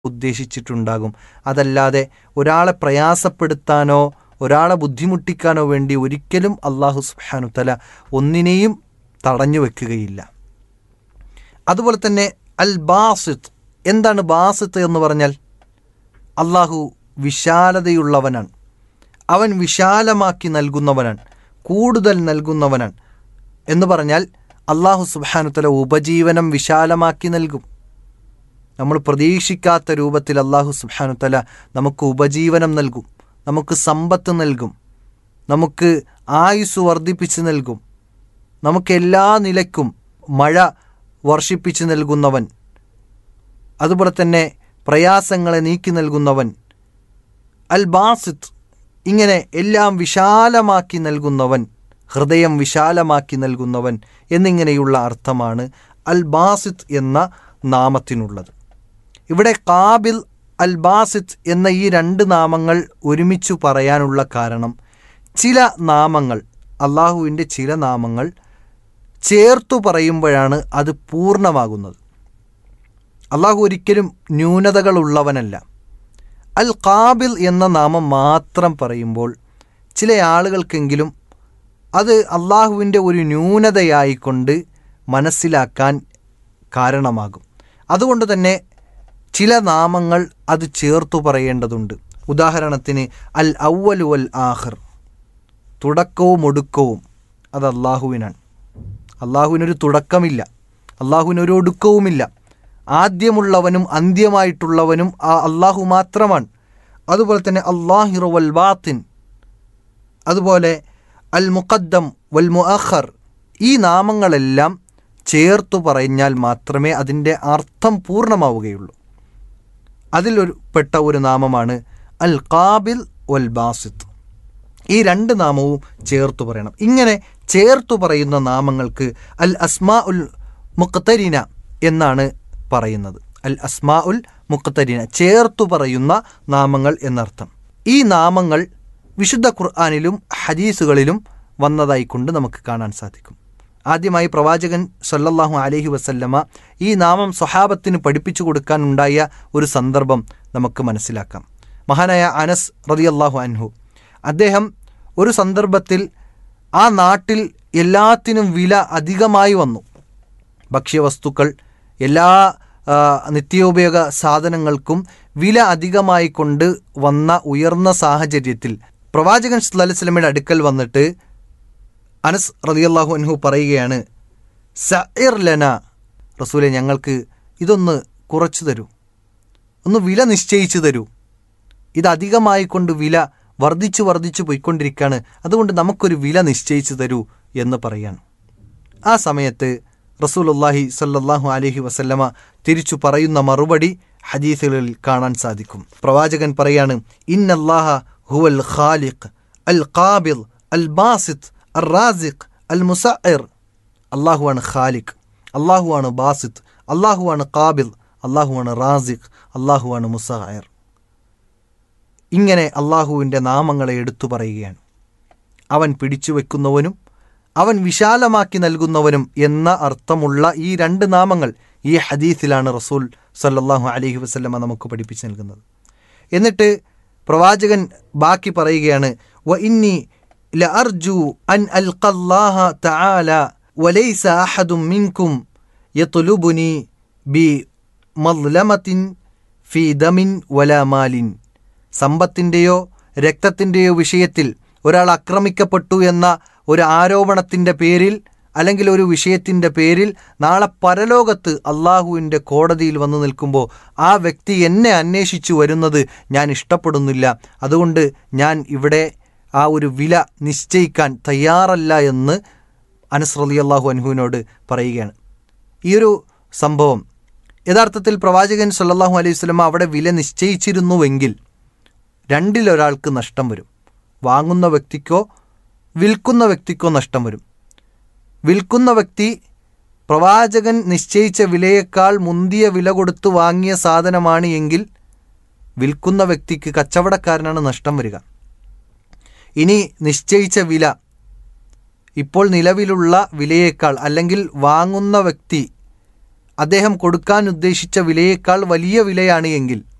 ഉദ്ദേശിച്ചിട്ടുണ്ടാകും അതല്ലാതെ ഒരാളെ പ്രയാസപ്പെടുത്താനോ ഒരാളെ ബുദ്ധിമുട്ടിക്കാനോ വേണ്ടി ഒരിക്കലും അള്ളാഹു സുബ്ഹാനു തല ഒന്നിനെയും തടഞ്ഞു വെക്കുകയില്ല അതുപോലെ തന്നെ അൽ ബാസിത്ത് എന്താണ് ബാസിത്ത് എന്ന് പറഞ്ഞാൽ അള്ളാഹു വിശാലതയുള്ളവനാണ് അവൻ വിശാലമാക്കി നൽകുന്നവനാണ് കൂടുതൽ നൽകുന്നവനാണ് എന്ന് പറഞ്ഞാൽ അള്ളാഹു സുബാനുത്തല ഉപജീവനം വിശാലമാക്കി നൽകും നമ്മൾ പ്രതീക്ഷിക്കാത്ത രൂപത്തിൽ അള്ളാഹു സുബാനുത്തല നമുക്ക് ഉപജീവനം നൽകും നമുക്ക് സമ്പത്ത് നൽകും നമുക്ക് ആയുസ് വർദ്ധിപ്പിച്ച് നൽകും നമുക്ക് എല്ലാ നിലയ്ക്കും മഴ വർഷിപ്പിച്ച് നൽകുന്നവൻ അതുപോലെ തന്നെ പ്രയാസങ്ങളെ നീക്കി നൽകുന്നവൻ അൽ ബാസിത്ത് ഇങ്ങനെ എല്ലാം വിശാലമാക്കി നൽകുന്നവൻ ഹൃദയം വിശാലമാക്കി നൽകുന്നവൻ എന്നിങ്ങനെയുള്ള അർത്ഥമാണ് അൽ ബാസിത്ത് എന്ന നാമത്തിനുള്ളത് ഇവിടെ കാബിൽ അൽ ബാസിത്ത് എന്ന ഈ രണ്ട് നാമങ്ങൾ ഒരുമിച്ചു പറയാനുള്ള കാരണം ചില നാമങ്ങൾ അള്ളാഹുവിൻ്റെ ചില നാമങ്ങൾ ചേർത്തു പറയുമ്പോഴാണ് അത് പൂർണ്ണമാകുന്നത് അള്ളാഹു ഒരിക്കലും ന്യൂനതകളുള്ളവനല്ല അൽ കാബിൽ എന്ന നാമം മാത്രം പറയുമ്പോൾ ചില ആളുകൾക്കെങ്കിലും അത് അള്ളാഹുവിൻ്റെ ഒരു ന്യൂനതയായിക്കൊണ്ട് മനസ്സിലാക്കാൻ കാരണമാകും അതുകൊണ്ട് തന്നെ ചില നാമങ്ങൾ അത് ചേർത്തു പറയേണ്ടതുണ്ട് ഉദാഹരണത്തിന് അൽ ഔവലു അൽ ആഹിർ തുടക്കവും ഒടുക്കവും അത് അള്ളാഹുവിനാണ് അള്ളാഹുവിനൊരു തുടക്കമില്ല അള്ളാഹുവിനൊരു ഒടുക്കവുമില്ല ആദ്യമുള്ളവനും അന്ത്യമായിട്ടുള്ളവനും ആ അള്ളാഹു മാത്രമാണ് അതുപോലെ തന്നെ അള്ളാഹിറു വൽ ബാത്തിൻ അതുപോലെ അൽ മുഖദ്ദം വൽ മുഅഖർ ഈ നാമങ്ങളെല്ലാം ചേർത്തു പറഞ്ഞാൽ മാത്രമേ അതിൻ്റെ അർത്ഥം പൂർണ്ണമാവുകയുള്ളൂ അതിലൊരു പെട്ട ഒരു നാമമാണ് അൽ കാബിൽ വൽ ബാസിത്ത് ഈ രണ്ട് നാമവും ചേർത്തു പറയണം ഇങ്ങനെ ചേർത്തു പറയുന്ന നാമങ്ങൾക്ക് അൽ അസ്മാ ഉൽ മുഖത്തരീന എന്നാണ് പറയുന്നത് അൽ അസ്മാ ഉൽ മുഖത്തരീന ചേർത്തു പറയുന്ന നാമങ്ങൾ എന്നർത്ഥം ഈ നാമങ്ങൾ വിശുദ്ധ ഖുർആാനിലും ഹദീസുകളിലും വന്നതായിക്കൊണ്ട് നമുക്ക് കാണാൻ സാധിക്കും ആദ്യമായി പ്രവാചകൻ സല്ലല്ലാഹു അലൈഹി വസല്ലമ ഈ നാമം സ്വഹാബത്തിന് പഠിപ്പിച്ചു കൊടുക്കാനുണ്ടായ ഒരു സന്ദർഭം നമുക്ക് മനസ്സിലാക്കാം മഹാനായ അനസ് റതിയല്ലാഹു അൻഹു അദ്ദേഹം ഒരു സന്ദർഭത്തിൽ ആ നാട്ടിൽ എല്ലാത്തിനും വില അധികമായി വന്നു ഭക്ഷ്യവസ്തുക്കൾ എല്ലാ ആ, നിത്യോപയോഗ സാധനങ്ങൾക്കും വില അധികമായി കൊണ്ട് വന്ന ഉയർന്ന സാഹചര്യത്തിൽ പ്രവാചകൻ സല്ലല്ലാഹു അലൈഹി വസല്ലമയുടെ അടുക്കൽ വന്നിട്ട് അനസ് റളിയല്ലാഹു അൻഹു പറയുകയാണ് സഇർ ലന റസൂലെ ഞങ്ങൾക്ക് ഇതൊന്ന് കുറച്ചു തരൂ ഒന്ന് വില നിശ്ചയിച്ചു തരൂ ഇത് അധികമായി കൊണ്ട് വില വർദ്ധിച്ചു വർദ്ധിച്ചു പോയിക്കൊണ്ടിരിക്കുകയാണ് അതുകൊണ്ട് നമുക്കൊരു വില നിശ്ചയിച്ചു തരൂ എന്ന് പറയാണ് ആ സമയത്ത് റസൂലുള്ളാഹി സല്ലല്ലാഹു അലൈഹി വസല്ലമ തിരിച്ചു പറയുന്ന മറുപടി ഹദീസുകളിൽ കാണാൻ സാധിക്കും പ്രവാചകൻ പറയാണ് ഇന്നല്ലാഹ ഹുവൽ ഖാലിഖ് അൽ ഖാബിൽ അൽ ബാസിത്ത് അൽ റാസിഖ് അൽ മുസഇർ അള്ളാഹുവാണ് ഖാലിഖ് അള്ളാഹുവാണ് ബാസിത്ത് അള്ളാഹുവാണ് ഖാബിൽ അള്ളാഹുവാണ് റാസിഖ് അള്ളാഹുവാണ് മുസഅർ ഇങ്ങനെ അള്ളാഹുവിൻ്റെ നാമങ്ങളെ എടുത്തു പറയുകയാണ് അവൻ പിടിച്ചു വെക്കുന്നവനും അവൻ വിശാലമാക്കി നൽകുന്നവനും എന്ന അർത്ഥമുള്ള ഈ രണ്ട് നാമങ്ങൾ ഈ ഹദീസിലാണ് റസൂൽ സല്ലല്ലാഹു അലൈഹി വസല്ലമ നമുക്ക് പഠിപ്പിച്ചു നൽകുന്നത് എന്നിട്ട് പ്രവാചകൻ ബാക്കി പറയുകയാണ് വ ഇന്നി ലഅർജു അൻ അൽഖല്ലാഹ തആല വലൈസ അഹദും മിൻകും യത്ലുബുനി ബി മദ്ലമത്തിൻ ഫി ദമിൻ വല മാലിൻ സമ്പത്തിൻ്റെയോ രക്തത്തിൻ്റെയോ വിഷയത്തിൽ ഒരാൾ ആക്രമിക്കപ്പെട്ടു എന്ന ഒരു ആരോപണത്തിൻ്റെ പേരിൽ അല്ലെങ്കിൽ ഒരു വിഷയത്തിൻ്റെ പേരിൽ നാളെ പരലോകത്ത് അള്ളാഹുവിൻ്റെ കോടതിയിൽ വന്നു നിൽക്കുമ്പോൾ ആ വ്യക്തി എന്നെ അന്വേഷിച്ചു വരുന്നത് ഞാൻ ഇഷ്ടപ്പെടുന്നില്ല അതുകൊണ്ട് ഞാൻ ഇവിടെ ആ ഒരു വില നിശ്ചയിക്കാൻ തയ്യാറല്ല എന്ന് അനസ് റലി അള്ളാഹു അൻഹുവിനോട് പറയുകയാണ് ഈ ഒരു സംഭവം യഥാർത്ഥത്തിൽ പ്രവാചകൻ സല്ലല്ലാഹു അലൈഹി വസല്ലമ അവിടെ വില നിശ്ചയിച്ചിരുന്നുവെങ്കിൽ രണ്ടിലൊരാൾക്ക് നഷ്ടം വരും വാങ്ങുന്ന വ്യക്തിക്കോ വിൽക്കുന്ന വ്യക്തിക്കോ നഷ്ടം വരും വിൽക്കുന്ന വ്യക്തി പ്രവാചകൻ നിശ്ചയിച്ച വിലയേക്കാൾ മുന്തിയ വില കൊടുത്ത് വാങ്ങിയ സാധനമാണ് എങ്കിൽ വിൽക്കുന്ന വ്യക്തിക്ക് കച്ചവടക്കാരനാണ് നഷ്ടം വരിക ഇനി നിശ്ചയിച്ച വില ഇപ്പോൾ നിലവിലുള്ള വിലയേക്കാൾ അല്ലെങ്കിൽ വാങ്ങുന്ന വ്യക്തി അദ്ദേഹം കൊടുക്കാൻ ഉദ്ദേശിച്ച വിലയേക്കാൾ വലിയ വിലയാണ് എങ്കിൽ